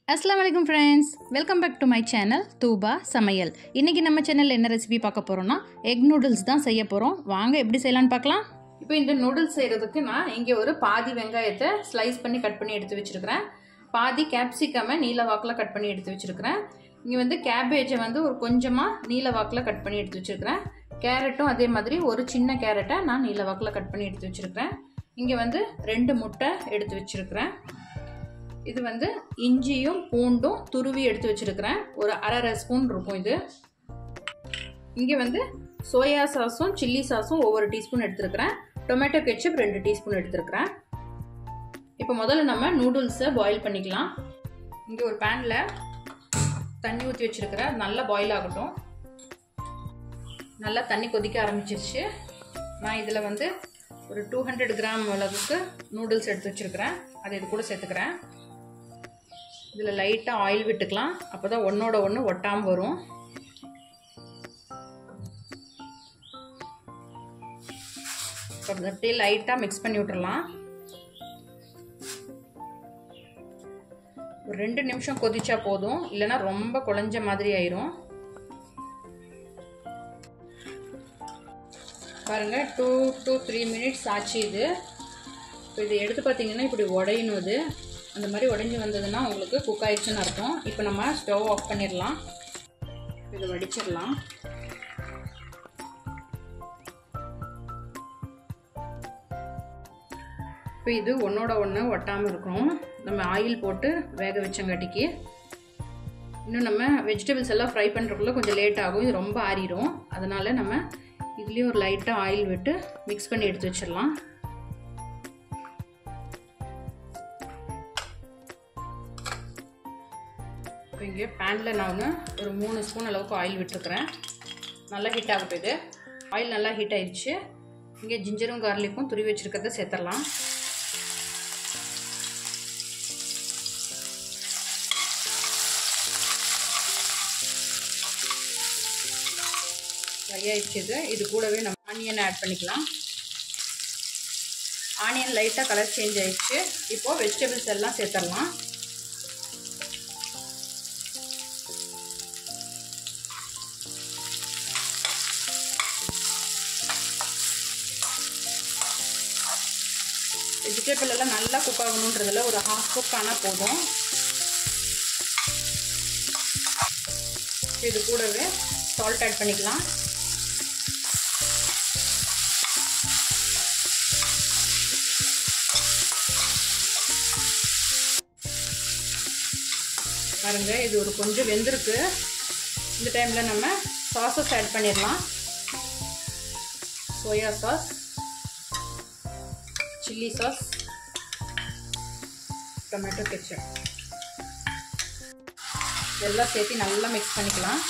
அஸ்லாம் வலைக்கம் friends welcome back to my channel Thooba சமையல் இன்றைக்கி நம்ம சேனலில் என்ன ரெசிபி பார்க்க போகிறோம்னா எக் நூடுல்ஸ் தான் செய்ய போகிறோம் வாங்க எப்படி செய்யலான்னு பார்க்கலாம் இப்போ இந்த நூடுல்ஸ் செய்கிறதுக்கு நான் இங்கே ஒரு பாதி வெங்காயத்தை ஸ்லைஸ் பண்ணி கட் பண்ணி எடுத்து வச்சுருக்கிறேன் பாதி கேப்சிகமை நீல வாக்கில் கட் பண்ணி எடுத்து வச்சுருக்கிறேன் இங்கே வந்து கேபேஜை வந்து ஒரு கொஞ்சமாக நீல வாக்கில் கட் பண்ணி எடுத்து வச்சுருக்கிறேன் கேரட்டும் அதே மாதிரி ஒரு சின்ன கேரட்டை நான் நீல வாக்கில் கட் பண்ணி எடுத்து வச்சுருக்கிறேன் இங்கே வந்து ரெண்டு முட்டை எடுத்து வச்சுருக்கிறேன் இது வந்து இஞ்சியும் பூண்டும் துருவி எடுத்து வச்சுருக்கிறேன் ஒரு அரை ஸ்பூன் இருக்கும் இது இங்கே வந்து சோயா சாஸும் சில்லி சாஸும் ஒவ்வொரு டீஸ்பூன் எடுத்துருக்கிறேன் டொமேட்டோ கெச்சப் ரெண்டு டீஸ்பூன் எடுத்துருக்கிறேன் இப்போ முதல்ல நம்ம நூடுல்ஸை பாயில் பண்ணிக்கலாம் இங்கே ஒரு பேனில் தண்ணி ஊற்றி வச்சுருக்கிறேன் நல்லா பாயில் ஆகட்டும் நல்லா தண்ணி கொதிக்க ஆரம்பிச்சிருச்சு நான் இதில் வந்து ஒரு டூ ஹண்ட்ரட் கிராம் அளவுக்கு நூடுல்ஸ் எடுத்து வச்சுருக்கிறேன் அதை இது கூட சேர்த்துக்கிறேன் இதில் லைட்டாக ஆயில் விட்டுக்கலாம் அப்போ தான் ஒன்றோட ஒன்று ஒட்டாமல் வரும் அப்படியே லைட்டாக மிக்ஸ் பண்ணி விட்டுறலாம் ஒரு ரெண்டு நிமிஷம் கொதிச்சா போதும் இல்லைன்னா ரொம்ப குழஞ்ச மாதிரி ஆயிரும் பாருங்கள் டூ டூ த்ரீ மினிட்ஸ் ஆச்சு இது இப்போ இது எடுத்து பார்த்தீங்கன்னா இப்படி உடையணும் இது அந்த மாதிரி உடஞ்சி வந்ததுன்னா உங்களுக்கு குக் ஆயிடுச்சுன்னு அர்த்தம் இப்போ நம்ம ஸ்டவ் ஆஃப் பண்ணிடலாம் இதை வடிச்சிடலாம் இப்போ இது ஒன்றோட ஒன்று ஒட்டாமல் இருக்கும் நம்ம ஆயில் போட்டு வேக வச்சங்காட்டிக்கு இன்னும் நம்ம வெஜிடபிள்ஸ் எல்லாம் ஃப்ரை பண்ணுறதுக்குள்ள கொஞ்சம் லேட் ஆகும் இது ரொம்ப ஆறிடும் அதனால் நம்ம இதுலேயும் ஒரு லைட்டாக ஆயில் விட்டு மிக்ஸ் பண்ணி எடுத்து வச்சிடலாம் இப்போ இங்கே பேனில் நான் ஒன்று ஒரு மூணு ஸ்பூன் அளவுக்கு ஆயில் விட்டுருக்குறேன் நல்லா ஹீட் ஆகட்டும் இது ஆயில் நல்லா ஹீட் ஆயிடுச்சு இங்கே ஜிஞ்சரும் கார்லிக்கும் துருவி வச்சுருக்கிறத சேர்த்துடலாம் ஃப்ரை ஆயிடுச்சு இது இது கூடவே நம்ம ஆனியன் ஆட் பண்ணிக்கலாம் ஆனியன் லைட்டாக கலர் சேஞ்ச் ஆயிடுச்சு இப்போது வெஜிடபிள்ஸ் எல்லாம் சேர்த்துடலாம் வெஜிடபிள் எல்லாம் நல்லா குக் ஆகணுன்றதில் ஒரு ஹாஃப் குக் ஆனால் போதும் இது கூடவே சால்ட் ஆட் பண்ணிக்கலாம் பாருங்க இது ஒரு கொஞ்சம் வெந்திருக்கு இந்த டைமில் நம்ம சாஸஸ் ஆட் பண்ணிடலாம் soya sauce chilli sauce tomato ketchup இதெல்லாம் சேர்த்து நல்லா மிக்ஸ் பண்ணிக்கலாம்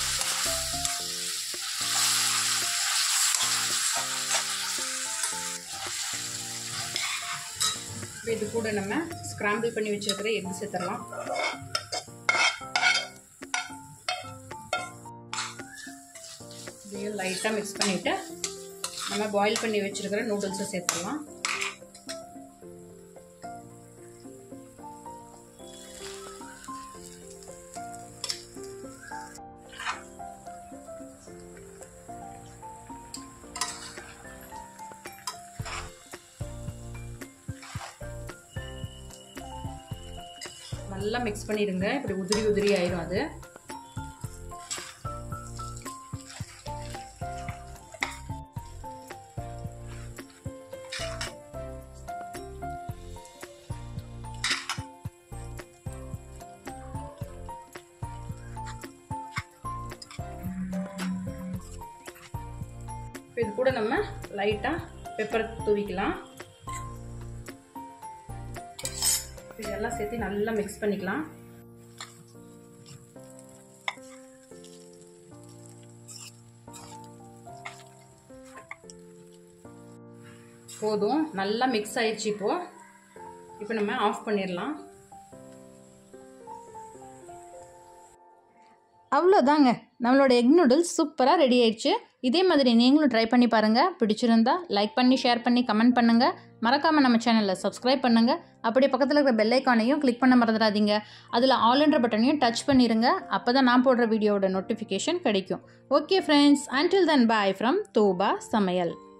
இது கூட நம்ம ஸ்க்ராம்பிள் பண்ணி வச்சிருக்கிற எக் சேர்த்துடலாம் இதையும் லைட்டாக மிக்ஸ் பண்ணிவிட்டு நம்ம பாயில் பண்ணி வச்சுருக்கிற நூடுல்ஸை சேர்த்துடலாம் நல்லா மிக்ஸ் பண்ணிடுங்க இப்படி உதிரி உதிரி ஆயிரும் அது இது கூட நம்ம லைட்டாக பெப்பர் தூவிக்கலாம் இதெல்லாம் சேர்த்து நல்லா மிக்ஸ் பண்ணிக்கலாம் போதும் நல்லா மிக்ஸ் ஆயிடுச்சு இப்போ இப்போ நம்ம ஆஃப் பண்ணிடலாம் அவ்வளோதாங்க நம்மளோட எக் நூடுல்ஸ் சூப்பராக ரெடி ஆயிடுச்சு இதே மாதிரி நீங்களும் ட்ரை பண்ணி பாருங்கள் பிடிச்சிருந்தா லைக் பண்ணி ஷேர் பண்ணி கமெண்ட் பண்ணுங்கள் மறக்காமல் நம்ம சேனலில் சப்ஸ்கிரைப் பண்ணுங்கள் அப்படியே பக்கத்தில் இருக்கிற பெல் ஐக்கானையும் கிளிக் பண்ண மறந்துடாதீங்க அதில் ஆல்ன்ற பட்டனையும் டச் பண்ணிடுங்க அப்போ தான் நான் போடுற வீடியோவோட நோட்டிஃபிகேஷன் கிடைக்கும் okay friends until then bye from Thooba சமையல்